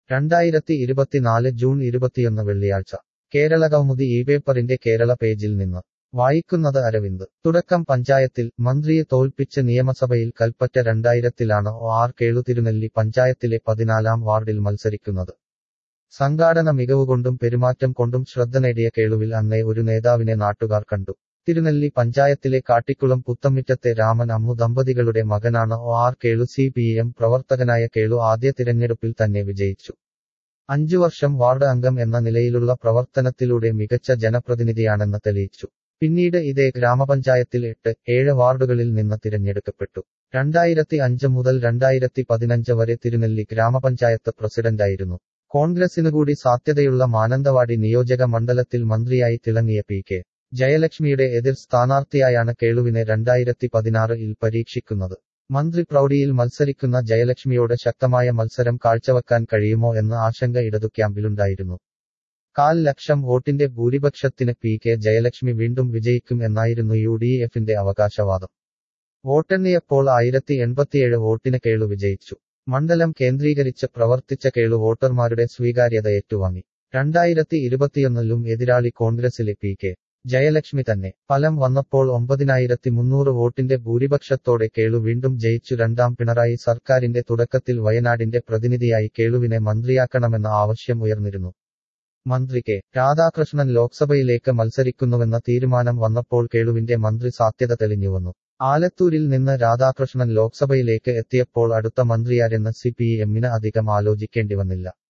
രണ്ടായിരത്തി ഇരുപത്തിനാല് ജൂൺ ഇരുപത്തിയൊന്ന് വെള്ളിയാഴ്ച കേരള കൗമുദി ഈ പേപ്പറിന്റെ കേരള പേജിൽ നിന്ന് വായിക്കുന്നത് അരവിന്ദ് തുടക്കം പഞ്ചായത്തിൽ മന്ത്രിയെ തോൽപ്പിച്ച് നിയമസഭയിൽ കൽപ്പറ്റ രണ്ടായിരത്തിലാണ് ഒ ആർ കേളു തിരുനെല്ലി പഞ്ചായത്തിലെ പതിനാലാം വാർഡിൽ മത്സരിക്കുന്നത് സംഘാടന മികവുകൊണ്ടും പെരുമാറ്റം കൊണ്ടും ശ്രദ്ധ നേടിയ കേളുവിൽ അന്നേ ഒരു നേതാവിനെ നാട്ടുകാർ കണ്ടു തിരുനെല്ലി പഞ്ചായത്തിലെ കാട്ടിക്കുളം പുത്തമ്മിറ്റത്തെ രാമൻ അമ്മു ദമ്പതികളുടെ മകനാണ് O R Kelu C P M പ്രവർത്തകനായ കേളു ആദ്യ തിരഞ്ഞെടുപ്പിൽ തന്നെ വിജയിച്ചു അഞ്ചു വർഷം വാർഡ് അംഗം എന്ന നിലയിലുള്ള പ്രവർത്തനത്തിലൂടെ മികച്ച ജനപ്രതിനിധിയാണെന്ന് തെളിയിച്ചു പിന്നീട് ഇതേ ഗ്രാമപഞ്ചായത്തിൽ എട്ട് ഏഴ് വാർഡുകളിൽ നിന്ന് തിരഞ്ഞെടുക്കപ്പെട്ടു രണ്ടായിരത്തി അഞ്ച് മുതൽ രണ്ടായിരത്തി പതിനഞ്ച് വരെ തിരുനെല്ലി ഗ്രാമപഞ്ചായത്ത് പ്രസിഡന്റായിരുന്നു കോൺഗ്രസിനു കൂടി സാധ്യതയുള്ള മാനന്തവാടി നിയോജക മണ്ഡലത്തിൽ മന്ത്രിയായി തിളങ്ങിയ പി കെ ജയലക്ഷ്മിയുടെ എതിർ സ്ഥാനാർത്ഥിയായാണ് കേളുവിനെ രണ്ടായിരത്തി പതിനാറിൽ പരീക്ഷിക്കുന്നത് മന്ത്രി പ്രൗഢിയിൽ മത്സരിക്കുന്ന ജയലക്ഷ്മിയോട് ശക്തമായ മത്സരം കാഴ്ചവെക്കാൻ കഴിയുമോ എന്ന ആശങ്ക ഇടതു ക്യാമ്പിലുണ്ടായിരുന്നു കാൽ ലക്ഷം വോട്ടിന്റെ ഭൂരിപക്ഷത്തിന് പി കെ ജയലക്ഷ്മി വീണ്ടും വിജയിക്കും എന്നായിരുന്നു യു ഡി എഫിന്റെ അവകാശവാദം വോട്ടെണ്ണിയപ്പോൾ ആയിരത്തി എൺപത്തിയേഴ് വോട്ടിന് കേളു വിജയിച്ചു മണ്ഡലം കേന്ദ്രീകരിച്ച് പ്രവർത്തിച്ച കേളു വോട്ടർമാരുടെ സ്വീകാര്യത ഏറ്റുവാങ്ങി രണ്ടായിരത്തി ഇരുപത്തിയൊന്നിലും എതിരാളി കോൺഗ്രസിലെ പി കെ ജയലക്ഷ്മി തന്നെ ഫലം വന്നപ്പോൾ ഒമ്പതിനായിരത്തി മുന്നൂറ് വോട്ടിന്റെ ഭൂരിപക്ഷത്തോടെ കേളു വീണ്ടും ജയിച്ചു രണ്ടാം പിണറായി സർക്കാരിന്റെ തുടക്കത്തിൽ വയനാടിന്റെ പ്രതിനിധിയായി കേളുവിനെ മന്ത്രിയാക്കണമെന്ന ആവശ്യം ഉയർന്നിരുന്നു മന്ത്രി കെ രാധാകൃഷ്ണൻ ലോക്സഭയിലേക്ക് മത്സരിക്കുന്നുവെന്ന തീരുമാനം വന്നപ്പോൾ കേളുവിന്റെ മന്ത്രി സാധ്യത തെളിഞ്ഞുവന്നു ആലത്തൂരിൽ നിന്ന് രാധാകൃഷ്ണൻ ലോക്സഭയിലേക്ക് എത്തിയപ്പോൾ അടുത്ത മന്ത്രിയാരെന്ന് സി പി എമ്മിന് അധികം ആലോചിക്കേണ്ടി വന്നില്ല